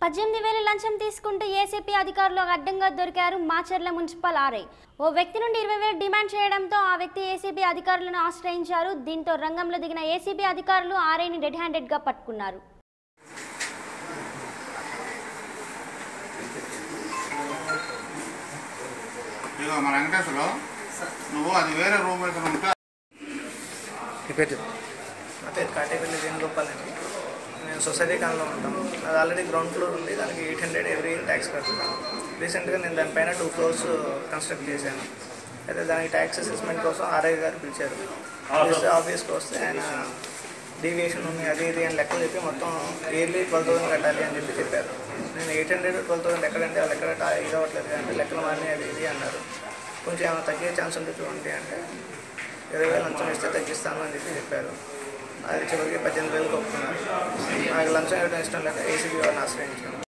పద్దెనిమిది వేల లంచం తీసుకుంటూ ఏసీపీ అధికారులు అడ్డంగా దొరికారు మాచర్ల మున్సిపల్ ఆర్ఐ ఓ వ్యక్తి నుండి ఇరవై వేలు డిమాండ్ చేయడంతో ఆ వ్యక్తి ఏసీబీ అధికారులను ఆశ్రయించారు దీంతో రంగంలో దిగిన ఏసీబీ అధికారులు ఆర్ఐని రెడ్ హ్యాండెడ్గా పట్టుకున్నారు ఇదిగో మన వెంకటేశ్వరరావు నువ్వు అది వేరే రూమ్ అయితే ఉంటే రిపీట్ నా పేరు కాటేపల్లి వేణుగోపాల్ అండి నేను సొసైటీ కాలంలో ఉంటాను అది ఆల్రెడీ గ్రౌండ్ ఫ్లోర్ ఉంది దానికి ఎయిట్ హండ్రెడ్ ఎవ్రీ ట్యాక్స్ కడుతున్నాను రీసెంట్గా నేను దానిపైన టూ ఫ్లోర్స్ కన్స్ట్రక్ట్ చేశాను అయితే దానికి ట్యాక్స్ అసెస్మెంట్ కోసం ఆర్ఐ గారు పిలిచారు పిలిస్తే ఆఫీస్కి వస్తే ఆయన డీవియేషన్ ఉంది అది ఇది అని లెక్కలు చెప్పి మొత్తం ఇయర్లీ ట్వెల్వ్ థౌసండ్ కట్టాలి అని చెప్పి చెప్పారు నేను ఎయిట్ హండ్రెడ్ ట్వెల్వ్ థౌసండ్ ఎక్కడంటే వాళ్ళు ఎక్కడ టా- ఇది అవ్వట్లేదు అంటే లెక్కలు మారినాయి అది ఇది అన్నారు కొంచెం ఏమైనా తగ్గే ఛాన్స్ ఉంటే చూడండి అంటే ఇరవై వేలు లంచం ఇస్తే తగ్గిస్తాను అని చెప్పి చెప్పారు అది చివరికి పద్దెనిమిది వేలకు ఒప్పుకున్నాను నాకు లంచం ఇవ్వడం ఇష్టం లేక ఏసీబీ వారిని ఆశ్రయించాను